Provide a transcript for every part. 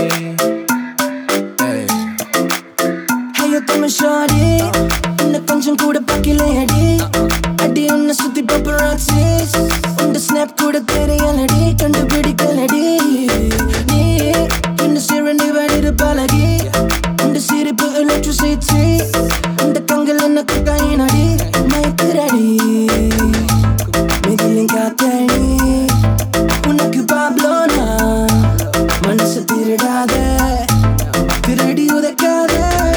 Hey. ஐயோ தமிழ் ஷாடி உன்னை கொஞ்சம் கூட பார்க்கலையடி அடி உன்னை சுத்தி பப்பராட்சிஸ் உங்க ஸ்னாப் கூட தெரியலடி கண்டுபிடிக்கலடி நீ என்ன சிறந்து வடிரு பழகி உங்க சிரிப்பு எலக்ட்ரிசிட்டி உங்க கண்கள் என்ன குக்காயினடி மயக்கிறடி மிதியும் காத்தடி உனக்கு பாப்லோனா மனசு திருடாத திருடி உதைக்காத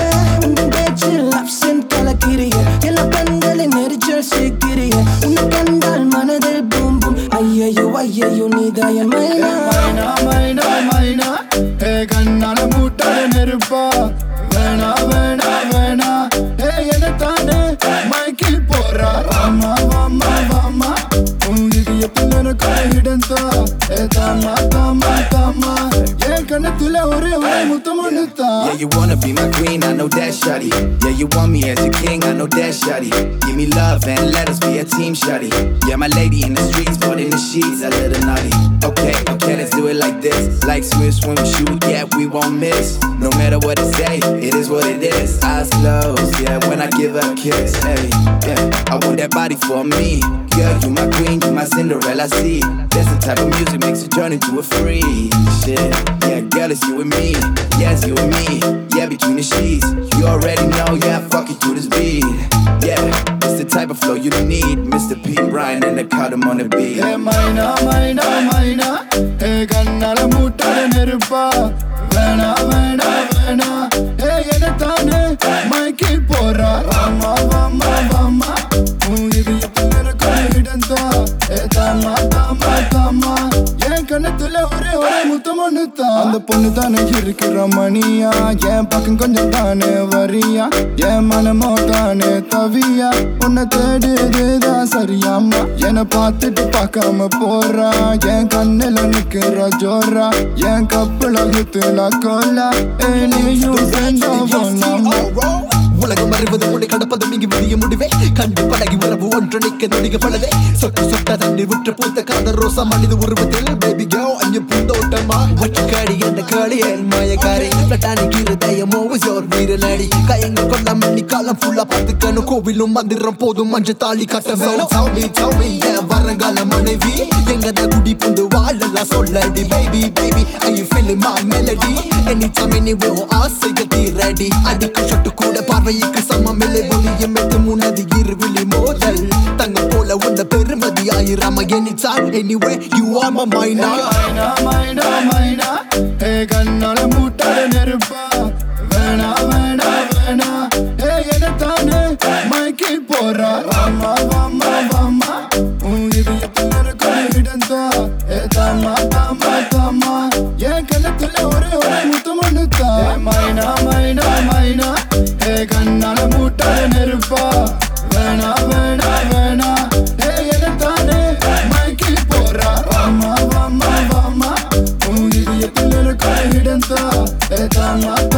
உன் பேச்சில் அப்சென்ட் கலக்கிறிய எல்லா பெண்களின் நெரிச்சல் சேர்க்கிறிய உன்னை கண்டால் மனதில் பூம் பூம் ஐயையோ ஐயையோ நீதாயன் மைனா மைனா மைனா மைனா ஏ கண்ணால மூட்டாத நெருப்பா வேணா வேணா வேணா ஏ என்ன தானே மைக்கில் போறா வாமா வாமா வாமா உன் இதய பிள்ளை இடந்தா ஏ தாமா தாமா தாமா என் கண்ணத்துல ஒரே ஒரே முத்தம் ஒண்ணுத்தான் Yeah, you wanna be my queen, I know that, shawty. Yeah, you want me as your king, I know that, shawty. Give me love and let us be a team, shawty. Yeah, my lady in the streets, but in the sheets, a little naughty. Okay, okay, let's do it like this. Like Swiss when we shoot, yeah, we won't miss. No matter what they say, it is what it is. Eyes closed, yeah, when I give her a kiss. Hey, yeah, I want that body for me. Girl, you my queen, you my Cinderella, see. That's the type of music makes you turn into a freak. Shit, yeah, girl, it's you and me. Yes, you and me. Yeah, between the sheets. You already know, yeah, fuck it to this beat. Yeah, it's the type of flow you need. Mr. P. Ryan and the cardamom on the beat. ஏ மைனா மைனா மைனா ஏ கண்ணால மூட்டாத நெருப்பா வேணா வேணா வேணா ஏ என்ன தானே மைக்கில் போறா வாமா வாமா வாமா உன் இதய பிள்ளை இடந்தா ஏ தாமா தாமா தாமா என் கண்ணத்துல ஒரே ஒரே முத்தம் ஒண்ணுத்தான் அந்த பொண்ணு தானே இருக்கிற மணியா என் பக்கம் கொஞ்சம் தானே வரியா என் மனமோ தானே தவியா உன்னை தேடுதுதான் சரியாமா என்னை பார்த்துட்டு பார்க்காம போறா என் கண்ணுல நிக்கிற ஜோரா என் கப்பல குத்துல கொல்லா ஏ நீயும் ஃப்ரெண்டா போலாமா உலகம் அறிவது உன்னை கடப்பது நீங்க விதிய முடிவே கண்டு பழகி உறவு ஒன்றணிக்க நொடிக பழவே சொட்டு சொட்ட தண்ணீர் விட்டு பூத்த காதல் ரோசா மனித உருவத்தில் பேபி கோ அஞ்சு பூந்தோட்டமா வச்சு காடி என்ற காளி என் மாயக்காரி லட்டானிக்கு இருதயமோ ஜோர் வீர நடி கயங்க கொள்ள மண்ணி காலம் ஃபுல்லா பார்த்துக்கணும் கோவிலும் மந்திரம் போதும் மஞ்சள் தாலி கட்ட வேணும் சௌமி சௌமி என் வரங்கால மனைவி எங்கத குடி புந்து வாழலாம் சொல்லடி baby baby I you feeling my melody any time any way ஆசைகள் தீரடி அடிக்கும் சொட்டு கூட பார்வைக்கு சமமில்லை ஒளியும் எட்டு முன்னது இருவிழி மோதல் தங்க போல உன்ன பெருமதி ஆயிராம any time anyway you are my மைனா மைனா மைனா மைனா ஏ கண்ணால மூட்டாத நெருப்பா வேணா வேணா வேணா ஏ என்ன தானே மைக்கில் போறா வாமா வாமா வாமா உன் இதய பிள்ளை இடந்தா ஏ தாமா தாமா தாமா என் கண்ணத்துல ஒரே ஒரே முத்தம் ஒண்ணுத்தான் மைனா மைனா மைனா ஏ கண்ணால மூட்டாத நெருப்பா வேணா வேணா வேணா ஏ என்ன தானே மைக்கில் போறா வாமா வாமா வாமா உன் இதய பிள்ளை இடந்தா ஏ தாமா